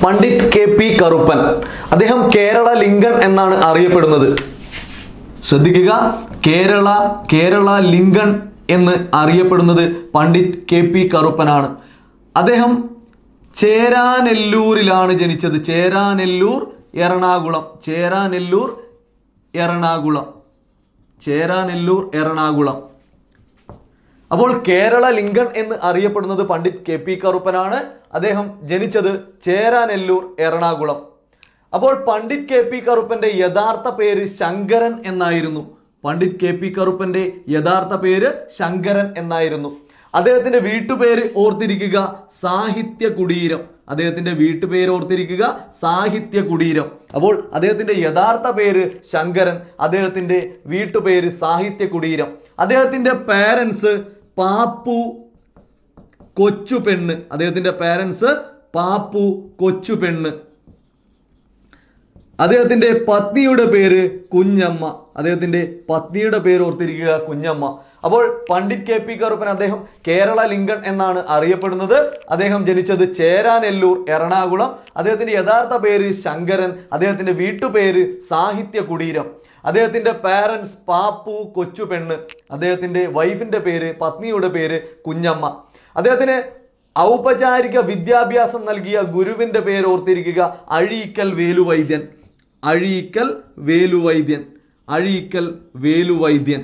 Pandit K P Karuppan അദ്ദേഹം Kerala Lincoln എന്നാണ് അറിയപ്പെടുന്നത് ശ്രദ്ധിക്കുക കേരള കേരള ലിങ്കൺ എന്ന് അറിയപ്പെടുന്നത് പണ്ഡിറ്റ് കെ പി കറുപ്പനാണ് അദ്ദേഹം ചേരാനെല്ലൂരിലാണ് ജനിച്ചത് ചേരാനെല്ലൂർ എറണാകുളം ചേരാനെല്ലൂർ എറണാകുളം ചേരാനെല്ലൂർ എറണാകുളം അപ്പോൾ കേരള ലിങ്കൺ എന്ന് അറിയപ്പെടുന്നത് പണ്ഡിറ്റ് കെ പി കറുപ്പനാണ് അദ്ദേഹം ജനിച്ചത് ചേരാനെല്ലൂർ എറണാകുളം അപ്പോൾ പണ്ഡിറ്റ് കെ പി കറുപ്പന്റെ യഥാർത്ഥ പേര് ശങ്കരൻ എന്നായിരുന്നു പണ്ഡിറ്റ് കെ പി കറുപ്പന്റെ യഥാർത്ഥ പേര് ശങ്കരൻ എന്നായിരുന്നു അദ്ദേഹത്തിന്റെ വീട്ടുപേര് ഓർത്തിരിക്കുക സാഹിത്യ കുടീരം അദ്ദേഹത്തിന്റെ വീട്ടുപേര് ഓർത്തിരിക്കുക സാഹിത്യ കുടീരം അപ്പോൾ അദ്ദേഹത്തിന്റെ യഥാർത്ഥ പേര് ശങ്കരൻ അദ്ദേഹത്തിന്റെ വീട്ടുപേര് സാഹിത്യ കുടീരം അദ്ദേഹത്തിന്റെ പേരൻസ് പാപ്പു കൊച്ചു പെണ്ണ് അദ്ദേഹത്തിന്റെ പേരൻസ് പാപ്പു കൊച്ചു പെണ്ണ് അദ്ദേഹത്തിന്റെ പത്നിയുടെ പേര് കുഞ്ഞമ്മ അദ്ദേഹത്തിന്റെ പത്നിയുടെ പേര് ഓർത്തിരിക്കുക കുഞ്ഞമ്മ അപ്പോൾ പണ്ഡിറ്റ് കെ പി കറുപ്പൻ അദ്ദേഹം കേരള ലിങ്കൺ എന്നാണ് അറിയപ്പെടുന്നത് അദ്ദേഹം ജനിച്ചത് ചേരാനെല്ലൂർ എറണാകുളം അദ്ദേഹത്തിന്റെ യഥാർത്ഥ പേര് ശങ്കരൻ അദ്ദേഹത്തിന്റെ വീട്ടുപേര് സാഹിത്യ കുടീരം അദ്ദേഹത്തിന്റെ പാരൻസ് പാപ്പു കൊച്ചു പെണ്ണ് അദ്ദേഹത്തിന്റെ വൈഫിന്റെ പേര് പത്നിയുടെ പേര് കുഞ്ഞമ്മ അദ്ദേഹത്തിന് ഔപചാരിക വിദ്യാഭ്യാസം നൽകിയ ഗുരുവിന്റെ പേര് ഓർത്തിരിക്കുക അഴീക്കൽ വേലുവൈദ്യൻ അഴീക്കൽ വേലുവൈദ്യൻ അഴീക്കൽ വേലുവൈദ്യൻ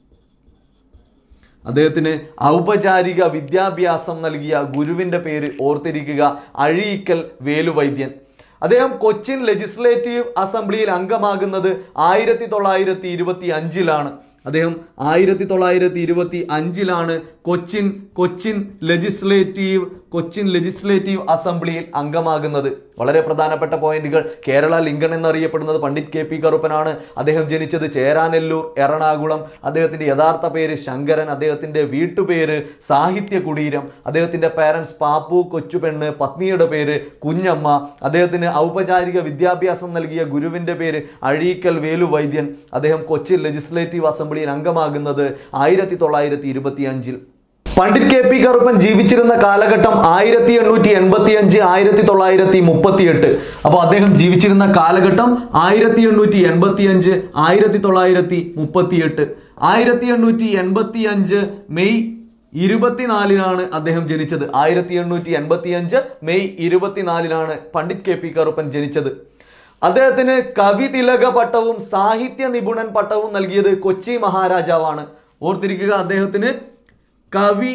അദ്ദേഹത്തിന് ഔപചാരിക വിദ്യാഭ്യാസം നൽകിയ ഗുരുവിന്റെ പേര് ഓർത്തിരിക്കുക അഴീക്കൽ വേലുവൈദ്യൻ അദ്ദേഹം കൊച്ചിൻ ലെജിസ്ലേറ്റീവ് അസംബ്ലിയിൽ അംഗമാകുന്നത് ആയിരത്തി തൊള്ളായിരത്തി ഇരുപത്തി അഞ്ചിലാണ് അദ്ദേഹം ആയിരത്തി തൊള്ളായിരത്തി ഇരുപത്തി അഞ്ചിലാണ് കൊച്ചിൻ കൊച്ചിൻ ലെജിസ്ലേറ്റീവ് കൊച്ചിൻ ലെജിസ്ലേറ്റീവ് അസംബ്ലിയിൽ അംഗമാകുന്നത് വളരെ പ്രധാനപ്പെട്ട പോയിന്റുകൾ കേരള ലിങ്കൺ എന്നറിയപ്പെടുന്നത് പണ്ഡിറ്റ് കെ പി കറുപ്പനാണ് അദ്ദേഹം ജനിച്ചത് ചേരാനെല്ലൂർ എറണാകുളം അദ്ദേഹത്തിന്റെ യഥാർത്ഥ പേര് ശങ്കരൻ അദ്ദേഹത്തിന്റെ വീട്ടുപേര് സാഹിത്യ കുടീരം അദ്ദേഹത്തിന്റെ പാരൻസ് പാപ്പു കൊച്ചുപെണ്ണ് പത്നിയുടെ പേര് കുഞ്ഞമ്മ അദ്ദേഹത്തിന് ഔപചാരിക വിദ്യാഭ്യാസം നൽകിയ ഗുരുവിന്റെ പേര് അഴീക്കൽ വേലു വൈദ്യൻ അദ്ദേഹം കൊച്ചിൻ ലെജിസ്ലേറ്റീവ് അസംബ്ലിയിൽ അംഗമാകുന്നത് ആയിരത്തി തൊള്ളായിരത്തി ഇരുപത്തി അഞ്ചിൽ പണ്ഡിറ്റ് കെ പി കറുപ്പൻ ജീവിച്ചിരുന്ന കാലഘട്ടം ആയിരത്തി എണ്ണൂറ്റി എൺപത്തി അഞ്ച് ആയിരത്തി തൊള്ളായിരത്തി മുപ്പത്തി എട്ട് അപ്പോൾ അദ്ദേഹം ജീവിച്ചിരുന്ന കാലഘട്ടം ആയിരത്തി എണ്ണൂറ്റി എൺപത്തി അഞ്ച് ആയിരത്തി തൊള്ളായിരത്തി മുപ്പത്തി എട്ട് ആയിരത്തി എണ്ണൂറ്റി എൺപത്തി അഞ്ച് മെയ് ഇരുപത്തിനാലിനാണ് അദ്ദേഹം ജനിച്ചത് ആയിരത്തി എണ്ണൂറ്റി എൺപത്തി അഞ്ച് മെയ് ഇരുപത്തിനാലിനാണ് പണ്ഡിറ്റ് കെ പി കറുപ്പൻ ജനിച്ചത് അദ്ദേഹത്തിന് കവി തിലക പട്ടവും സാഹിത്യ നിപുണൻ പട്ടവും നൽകിയത് കൊച്ചി മഹാരാജാവാണ് ഓർത്തിരിക്കുക അദ്ദേഹത്തിന് കവി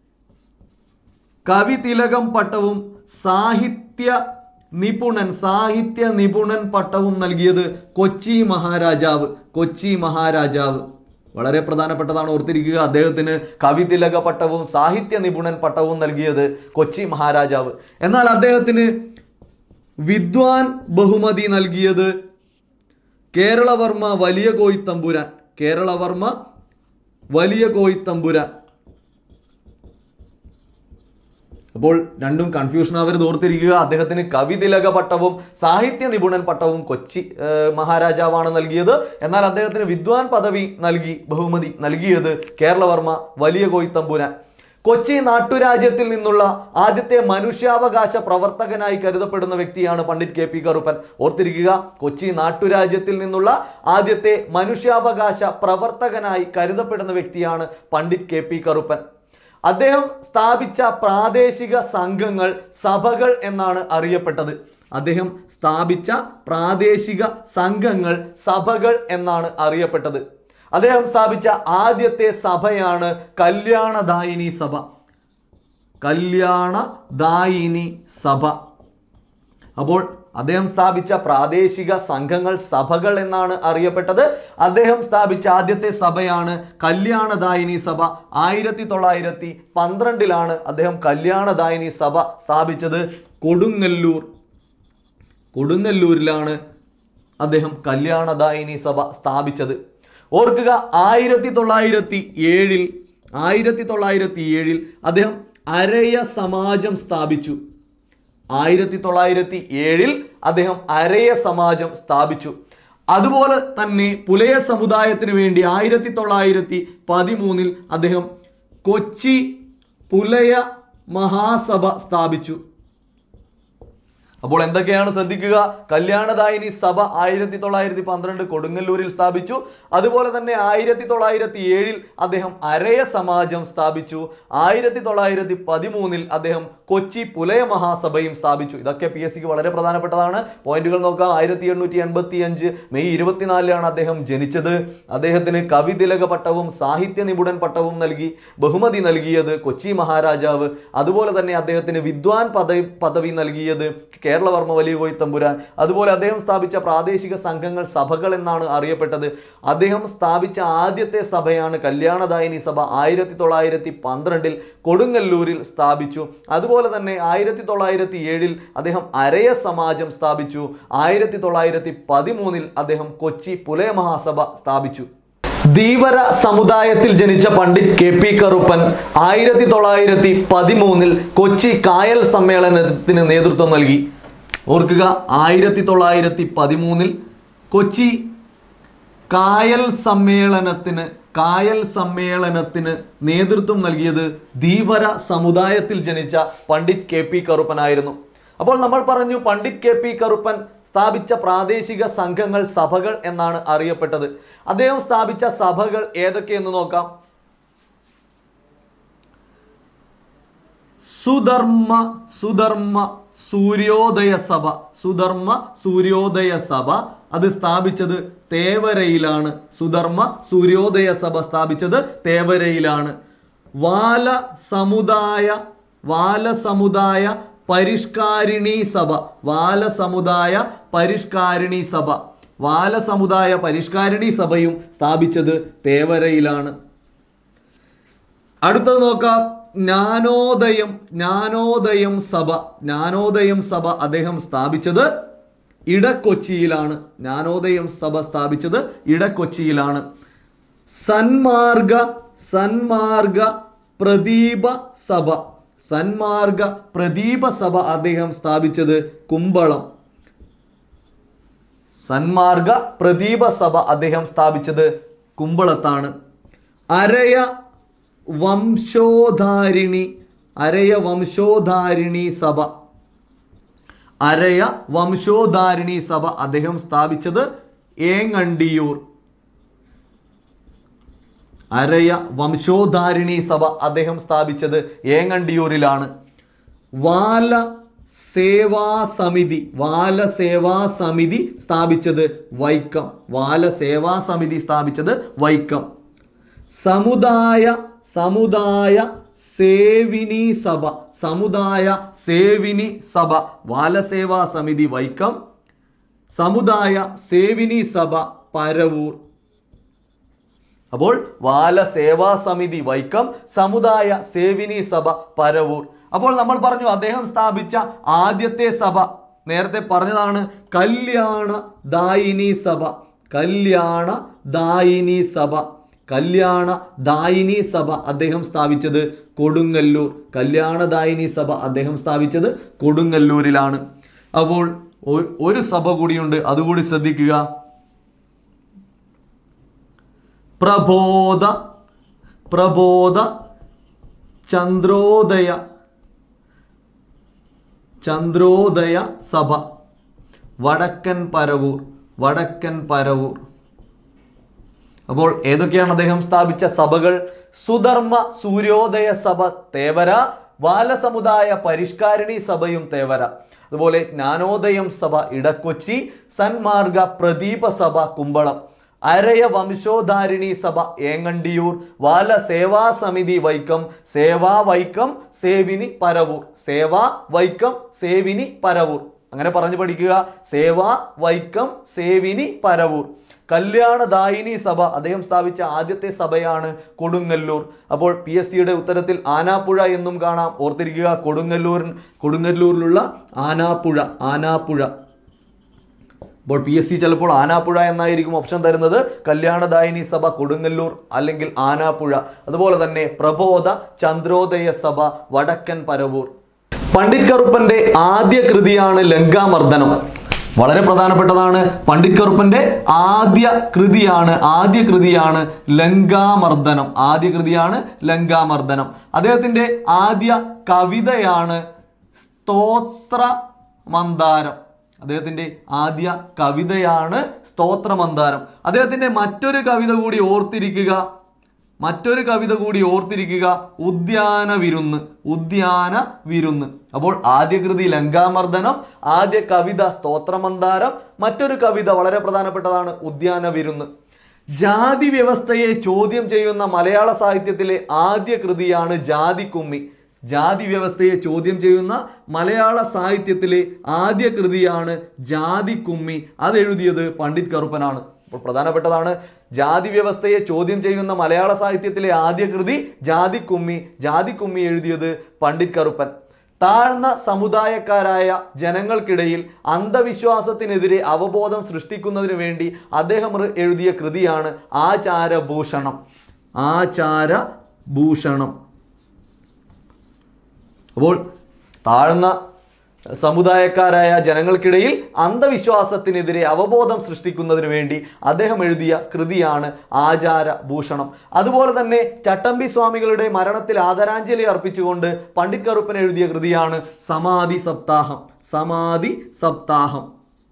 കവി തിലകം പട്ടവും സാഹിത്യ നിപുണൻ സാഹിത്യ നിപുണൻ പട്ടവും നൽകിയത് കൊച്ചി മഹാരാജാവ് കൊച്ചി മഹാരാജാവ് വളരെ പ്രധാനപ്പെട്ടതാണ് ഓർത്തിരിക്കുക അദ്ദേഹത്തിന് കവി തിലക പട്ടവും സാഹിത്യ നിപുണൻ പട്ടവും നൽകിയത് കൊച്ചി മഹാരാജാവ് എന്നാൽ അദ്ദേഹത്തിന് വിദ്വാൻ ബഹുമതി നൽകിയത് കേരളവർമ്മ വലിയ കോയിത്തമ്പുരാൻ കേരളവർമ്മ വലിയ കോയിത്തമ്പുരാൻ അപ്പോൾ രണ്ടും കൺഫ്യൂഷൻ ആവരുത് ഓർത്തിരിക്കുക അദ്ദേഹത്തിന് കവി തിലക പട്ടവും സാഹിത്യ നിപുണൻ പട്ടവും കൊച്ചി ഏർ, മഹാരാജാവാണ് നൽകിയത് എന്നാൽ അദ്ദേഹത്തിന് വിദ്വാൻ പദവി നൽകി ബഹുമതി നൽകിയത് കേരളവർമ്മ വലിയ കോയിത്തമ്പുരാൻ കൊച്ചി നാട്ടുരാജ്യത്തിൽ നിന്നുള്ള ആദ്യത്തെ മനുഷ്യാവകാശ പ്രവർത്തകനായി കരുതപ്പെടുന്ന വ്യക്തിയാണ് പണ്ഡിറ്റ് കെ പി കറുപ്പൻ ഓർത്തിരിക്കുക കൊച്ചി നാട്ടുരാജ്യത്തിൽ നിന്നുള്ള ആദ്യത്തെ മനുഷ്യാവകാശ പ്രവർത്തകനായി കരുതപ്പെടുന്ന വ്യക്തിയാണ് പണ്ഡിറ്റ് കെ പി കറുപ്പൻ അദ്ദേഹം സ്ഥാപിച്ച പ്രാദേശിക സംഘങ്ങൾ സഭകൾ എന്നാണ് അറിയപ്പെട്ടത് അദ്ദേഹം സ്ഥാപിച്ച പ്രാദേശിക സംഘങ്ങൾ സഭകൾ എന്നാണ് അറിയപ്പെട്ടത് അദ്ദേഹം സ്ഥാപിച്ച ആദ്യത്തെ സഭയാണ് കല്യാണദായിനി സഭ കല്യാണദായിനി സഭ അപ്പോൾ അദ്ദേഹം സ്ഥാപിച്ച പ്രാദേശിക സംഘങ്ങൾ സഭകൾ എന്നാണ് അറിയപ്പെട്ടത് അദ്ദേഹം സ്ഥാപിച്ച ആദ്യത്തെ സഭയാണ് കല്യാണദായിനി സഭ ആയിരത്തി തൊള്ളായിരത്തി പന്ത്രണ്ടിലാണ് അദ്ദേഹം കല്യാണദായിനി സഭ സ്ഥാപിച്ചത് കൊടുങ്ങല്ലൂർ കൊടുങ്ങല്ലൂരിലാണ് അദ്ദേഹം കല്യാണദായിനി സഭ സ്ഥാപിച്ചത് ഓർക്കുക ആയിരത്തി തൊള്ളായിരത്തി ഏഴിൽ ആയിരത്തി തൊള്ളായിരത്തി ഏഴിൽ അദ്ദേഹം അരയ സമാജം സ്ഥാപിച്ചു ആയിരത്തി തൊള്ളായിരത്തി ഏഴിൽ അദ്ദേഹം അരയ സമാജം സ്ഥാപിച്ചു അതുപോലെ തന്നെ പുലയ സമുദായത്തിന് വേണ്ടി ആയിരത്തി തൊള്ളായിരത്തി പതിമൂന്നിൽ അദ്ദേഹം കൊച്ചി പുലയ മഹാസഭ സ്ഥാപിച്ചു അപ്പോൾ എന്തൊക്കെയാണ് ശ്രദ്ധിക്കുക കല്യാണദായിനി സഭ ആയിരത്തി തൊള്ളായിരത്തി പന്ത്രണ്ട് കൊടുങ്ങല്ലൂരിൽ സ്ഥാപിച്ചു അതുപോലെ തന്നെ ആയിരത്തി തൊള്ളായിരത്തി ഏഴിൽ അദ്ദേഹം അരയ സമാജം സ്ഥാപിച്ചു ആയിരത്തി തൊള്ളായിരത്തി പതിമൂന്നിൽ അദ്ദേഹം കൊച്ചി പുലയ മഹാസഭയും സ്ഥാപിച്ചു ഇതൊക്കെ പി എസ് സിക്ക് വളരെ പ്രധാനപ്പെട്ടതാണ് പോയിന്റുകൾ നോക്കാം ആയിരത്തി എണ്ണൂറ്റി എൺപത്തി അഞ്ച് മെയ് ഇരുപത്തിനാലിലാണ് അദ്ദേഹം ജനിച്ചത് അദ്ദേഹത്തിന് കവിതിലക പട്ടവും സാഹിത്യ നിപുണൻ പട്ടവും നൽകി ബഹുമതി നൽകിയത് കൊച്ചി മഹാരാജാവ് അതുപോലെ തന്നെ അദ്ദേഹത്തിന് വിദ്വാൻ പദവി പദവി നൽകിയത് കേരളവർമ്മ വലിയ കോയി തമ്പുരാൻ അതുപോലെ അദ്ദേഹം സ്ഥാപിച്ച പ്രാദേശിക സംഘങ്ങൾ സഭകൾ എന്നാണ് അറിയപ്പെട്ടത് അദ്ദേഹം സ്ഥാപിച്ച ആദ്യത്തെ സഭയാണ് കല്യാണദായിനി സഭ ആയിരത്തി തൊള്ളായിരത്തി പന്ത്രണ്ടിൽ കൊടുങ്ങല്ലൂരിൽ സ്ഥാപിച്ചു അതുപോലെ തന്നെ ആയിരത്തി തൊള്ളായിരത്തി ഏഴിൽ അദ്ദേഹം അരയ സമാജം സ്ഥാപിച്ചു ആയിരത്തി തൊള്ളായിരത്തി പതിമൂന്നിൽ അദ്ദേഹം കൊച്ചി പുലയ മഹാസഭ സ്ഥാപിച്ചു ധീവര സമുദായത്തിൽ ജനിച്ച പണ്ഡിറ്റ് കെ പി കറുപ്പൻ ആയിരത്തി തൊള്ളായിരത്തി പതിമൂന്നിൽ കൊച്ചി കായൽ സമ്മേളനത്തിന് നേതൃത്വം നൽകി ഓർക്കുക ആയിരത്തി തൊള്ളായിരത്തി പതിമൂന്നിൽ കൊച്ചി കായൽ സമ്മേളനത്തിന് കായൽ സമ്മേളനത്തിന് നേതൃത്വം നൽകിയത് ധീവര സമുദായത്തിൽ ജനിച്ച പണ്ഡിറ്റ് കെ പി കറുപ്പനായിരുന്നു അപ്പോൾ നമ്മൾ പറഞ്ഞു പണ്ഡിറ്റ് കെ പി കറുപ്പൻ സ്ഥാപിച്ച പ്രാദേശിക സംഘങ്ങൾ സഭകൾ എന്നാണ് അറിയപ്പെട്ടത് അദ്ദേഹം സ്ഥാപിച്ച സഭകൾ ഏതൊക്കെയെന്ന് നോക്കാം സുധർമ്മ സുധർമ്മ സൂര്യോദയ സഭ സുധർമ്മ സൂര്യോദയ സഭ അത് സ്ഥാപിച്ചത് തേവരയിലാണ് സുധർമ്മ സൂര്യോദയ സഭ സ്ഥാപിച്ചത് തേവരയിലാണ് വാല സമുദായ വാല സമുദായ പരിഷ്കാരിണി സഭ വാല സമുദായ പരിഷ്കാരിണി സഭ വാല സമുദായ പരിഷ്കാരിണി സഭയും സ്ഥാപിച്ചത് തേവരയിലാണ് അടുത്തത് നോക്കാം ജ്ഞാനോദയം ജ്ഞാനോദയം സഭ ജ്ഞാനോദയം സഭ അദ്ദേഹം സ്ഥാപിച്ചത് ഇടക്കൊച്ചിയിലാണ് ജ്ഞാനോദയം സഭ സ്ഥാപിച്ചത് ഇടക്കൊച്ചിയിലാണ് സന്മാർഗ സന്മാർഗ പ്രദീപ സഭ സന്മാർഗ പ്രദീപ സഭ അദ്ദേഹം സ്ഥാപിച്ചത് കുമ്പളം സന്മാർഗ പ്രദീപ സഭ അദ്ദേഹം സ്ഥാപിച്ചത് കുമ്പളത്താണ് അരയ വംശോധാരിണി അരയ വംശോധാരിണി സഭ അരയ വംശോധാരിണി സഭ അദ്ദേഹം സ്ഥാപിച്ചത് ഏങ്ങണ്ടിയൂർ അരയ വംശോധാരിണി സഭ അദ്ദേഹം സ്ഥാപിച്ചത് ഏങ്ങണ്ടിയൂരിലാണ് വാല സേവാ സമിതി വാല സേവാ സമിതി സ്ഥാപിച്ചത് വൈക്കം വാല സേവാ സമിതി സ്ഥാപിച്ചത് വൈക്കം സമുദായ സമുദായ സേവിനി സഭ സമുദായ സേവിനി സഭ ബാലസേവാ സമിതി വൈക്കം സമുദായ സേവിനി സഭ പരവൂർ അപ്പോൾ ബാലസേവാ സമിതി വൈക്കം സമുദായ സേവിനി സഭ പരവൂർ അപ്പോൾ നമ്മൾ പറഞ്ഞു അദ്ദേഹം സ്ഥാപിച്ച ആദ്യത്തെ സഭ നേരത്തെ പറഞ്ഞതാണ് കല്യാണ ദായിനി സഭ കല്യാണ ദായിനി സഭ കല്യാണ ദായിനി സഭ അദ്ദേഹം സ്ഥാപിച്ചത് കൊടുങ്ങല്ലൂർ കല്യാണദായിനി സഭ അദ്ദേഹം സ്ഥാപിച്ചത് കൊടുങ്ങല്ലൂരിലാണ് അപ്പോൾ ഒ- ഒരു സഭ കൂടിയുണ്ട് അതുകൂടി ശ്രദ്ധിക്കുക പ്രബോധ പ്രബോധ ചന്ദ്രോദയ ചന്ദ്രോദയ സഭ വടക്കൻ പരവൂർ വടക്കൻ പരവൂർ അപ്പോൾ ഏതൊക്കെയാണ് അദ്ദേഹം സ്ഥാപിച്ച സഭകൾ സുധർമ്മ സൂര്യോദയ സഭ തേവര ബാലസമുദായ പരിഷ്കാരിണി സഭയും തേവര അതുപോലെ ജ്ഞാനോദയം സഭ ഇടക്കൊച്ചി സന്മാർഗ പ്രദീപ സഭ കുമ്പളം അരയ വംശോധാരിണി സഭ ഏങ്ങണ്ടിയൂർ വാല സേവാ സമിതി വൈക്കം സേവാ വൈക്കം സേവിനി പരവൂർ സേവാ വൈക്കം സേവിനി പരവൂർ അങ്ങനെ പറഞ്ഞു പഠിക്കുക സേവാ വൈക്കം സേവിനി പരവൂർ കല്യാണദായിനി സഭ അദ്ദേഹം സ്ഥാപിച്ച ആദ്യത്തെ സഭയാണ് കൊടുങ്ങല്ലൂർ അപ്പോൾ പി എസ് സിയുടെ ഉത്തരത്തിൽ ആനാപ്പുഴ എന്നും കാണാം ഓർത്തിരിക്കുക കൊടുങ്ങല്ലൂർ കൊടുങ്ങല്ലൂരിലുള്ള ആനാപ്പുഴ ആനാപ്പുഴ അപ്പോൾ പി എസ് സി ചിലപ്പോൾ ആനാപ്പുഴ എന്നായിരിക്കും ഓപ്ഷൻ തരുന്നത് കല്യാണദായിനി സഭ കൊടുങ്ങല്ലൂർ അല്ലെങ്കിൽ ആനാപ്പുഴ അതുപോലെ തന്നെ പ്രബോധ ചന്ദ്രോദയ സഭ വടക്കൻ പരവൂർ പണ്ഡിറ്റ് കറുപ്പന്റെ ആദ്യ കൃതിയാണ് ലങ്കാമർദ്ദനം വളരെ പ്രധാനപ്പെട്ടതാണ് പണ്ഡിറ്റ് കറുപ്പന്റെ ആദ്യ കൃതിയാണ് ആദ്യ കൃതിയാണ് ലങ്കാമർദ്ദനം ആദ്യ കൃതിയാണ് ലങ്കാമർദ്ദനം അദ്ദേഹത്തിന്റെ ആദ്യ കവിതയാണ് സ്തോത്ര മന്ദാരം അദ്ദേഹത്തിന്റെ ആദ്യ കവിതയാണ് സ്തോത്രമന്ദാരം അദ്ദേഹത്തിന്റെ മറ്റൊരു കവിത കൂടി ഓർത്തിരിക്കുക മറ്റൊരു കവിത കൂടി ഓർത്തിരിക്കുക ഉദ്യാന വിരുന്ന് ഉദ്യാന വിരുന്ന് അപ്പോൾ ആദ്യ കൃതി ലങ്കാമർദ്ദനം ആദ്യ കവിത സ്തോത്രമന്ദാരം മറ്റൊരു കവിത വളരെ പ്രധാനപ്പെട്ടതാണ് ഉദ്യാന വിരുന്ന് ജാതി വ്യവസ്ഥയെ ചോദ്യം ചെയ്യുന്ന മലയാള സാഹിത്യത്തിലെ ആദ്യ കൃതിയാണ് ജാതിക്കുമ്മി ജാതി വ്യവസ്ഥയെ ചോദ്യം ചെയ്യുന്ന മലയാള സാഹിത്യത്തിലെ ആദ്യ കൃതിയാണ് ജാതിക്കുമ്മി അതെഴുതിയത് പണ്ഡിറ്റ് കറുപ്പനാണ് അപ്പോൾ പ്രധാനപ്പെട്ടതാണ് ജാതി വ്യവസ്ഥയെ ചോദ്യം ചെയ്യുന്ന മലയാള സാഹിത്യത്തിലെ ആദ്യ കൃതി ജാതിക്കുമ്മി ജാതിക്കുമ്മി എഴുതിയത് പണ്ഡിറ്റ് കറുപ്പൻ താഴ്ന്ന സമുദായക്കാരായ ജനങ്ങൾക്കിടയിൽ അന്ധവിശ്വാസത്തിനെതിരെ അവബോധം സൃഷ്ടിക്കുന്നതിന് വേണ്ടി അദ്ദേഹം റ് എഴുതിയ കൃതിയാണ് ആചാരഭൂഷണം ആചാരഭൂഷണം അപ്പോൾ താഴ്ന്ന സമുദായക്കാരായ ജനങ്ങൾക്കിടയിൽ അന്ധവിശ്വാസത്തിനെതിരെ അവബോധം സൃഷ്ടിക്കുന്നതിന് വേണ്ടി അദ്ദേഹം എഴുതിയ കൃതിയാണ് ആചാരഭൂഷണം അതുപോലെ തന്നെ ചട്ടമ്പി സ്വാമികളുടെ മരണത്തിൽ ആദരാഞ്ജലി അർപ്പിച്ചുകൊണ്ട് പണ്ഡിറ്റ് കറുപ്പൻ എഴുതിയ കൃതിയാണ് സമാധി സപ്താഹം സമാധി സപ്താഹം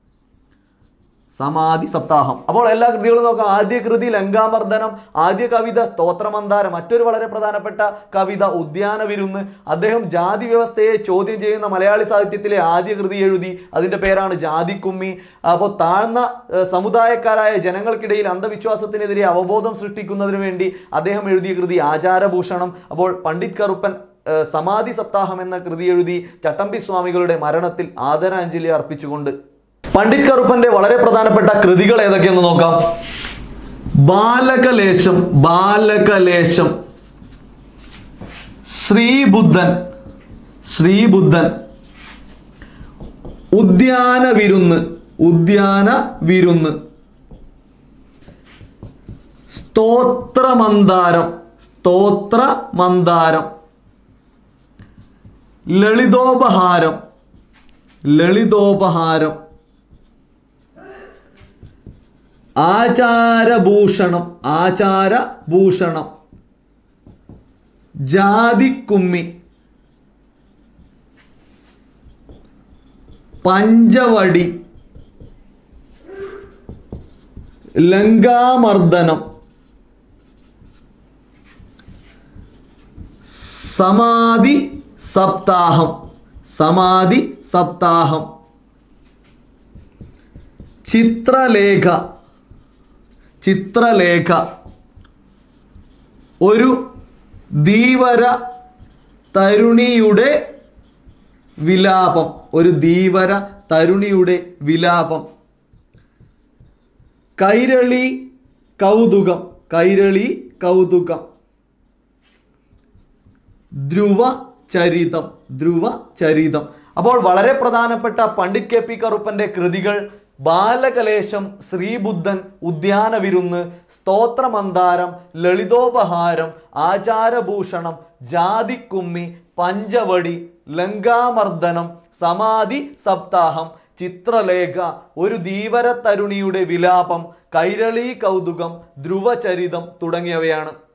സമാധി സപ്താഹം അപ്പോൾ എല്ലാ കൃതികളും നോക്കാം ആദ്യ കൃതി ലങ്കാമർദ്ദനം ആദ്യ കവിത സ്തോത്രമന്ദാരം മറ്റൊരു വളരെ പ്രധാനപ്പെട്ട കവിത ഉദ്യാന വിരുന്ന് അദ്ദേഹം ജാതി വ്യവസ്ഥയെ ചോദ്യം ചെയ്യുന്ന മലയാളി സാഹിത്യത്തിലെ ആദ്യ കൃതി എഴുതി അതിന്റെ പേരാണ് ജാതിക്കുമ്മി അപ്പോൾ താഴ്ന്ന ഏഹ്, സമുദായക്കാരായ ജനങ്ങൾക്കിടയിൽ അന്ധവിശ്വാസത്തിനെതിരെ അവബോധം സൃഷ്ടിക്കുന്നതിന് വേണ്ടി അദ്ദേഹം എഴുതിയ കൃതി ആചാരഭൂഷണം അപ്പോൾ പണ്ഡിറ്റ് കറുപ്പൻ ഏഹ്, സമാധി സപ്താഹം എന്ന കൃതി എഴുതി ചട്ടമ്പി സ്വാമികളുടെ മരണത്തിൽ ആദരാഞ്ജലി അർപ്പിച്ചുകൊണ്ട് പണ്ഡിറ്റ് കറുപ്പന്റെ വളരെ പ്രധാനപ്പെട്ട കൃതികൾ ഏതൊക്കെയെന്ന് നോക്കാം ബാലകലേശം ബാലകലേശം ശ്രീബുദ്ധൻ ശ്രീബുദ്ധൻ ഉദ്യാന വിരുന്ന് ഉദ്യാന വിരുന്ന് സ്തോത്രമന്ദാരം സ്തോത്രമന്ദാരം ലളിതോപഹാരം ലളിതോപഹാരം ആചാരഭൂഷണം ആചാരഭൂഷണം ജാതിക്കുമ്മി പഞ്ചവടി ലങ്കാമർദ്ദനം സമാധി സപ്താഹം സമാധി സപ്താഹം ചിത്രലേഖ ചിത്രലേഖ ഒരു ധീവര തരുണിയുടെ വിലാപം ഒരു ധീവര തരുണിയുടെ വിലാപം കൈരളി കൗതുകം കൈരളി കൗതുകം ധ്രുവ ചരിതം ധ്രുവ ചരിതം അപ്പോൾ വളരെ പ്രധാനപ്പെട്ട പണ്ഡിറ്റ് കെ പി കറുപ്പന്റെ കൃതികൾ ബാലകലേശം ശ്രീബുദ്ധൻ ഉദ്യാന വിരുന്ന് സ്തോത്രമന്ദാരം ലളിതോപഹാരം ആചാരഭൂഷണം ജാതിക്കുമ്മി പഞ്ചവടി ലങ്കാമർദ്ദനം സമാധി സപ്താഹം ചിത്രലേഖ ഒരു ധീവര തരുണിയുടെ വിലാപം കൈരളി കൗതുകം ധ്രുവചരിതം തുടങ്ങിയവയാണ്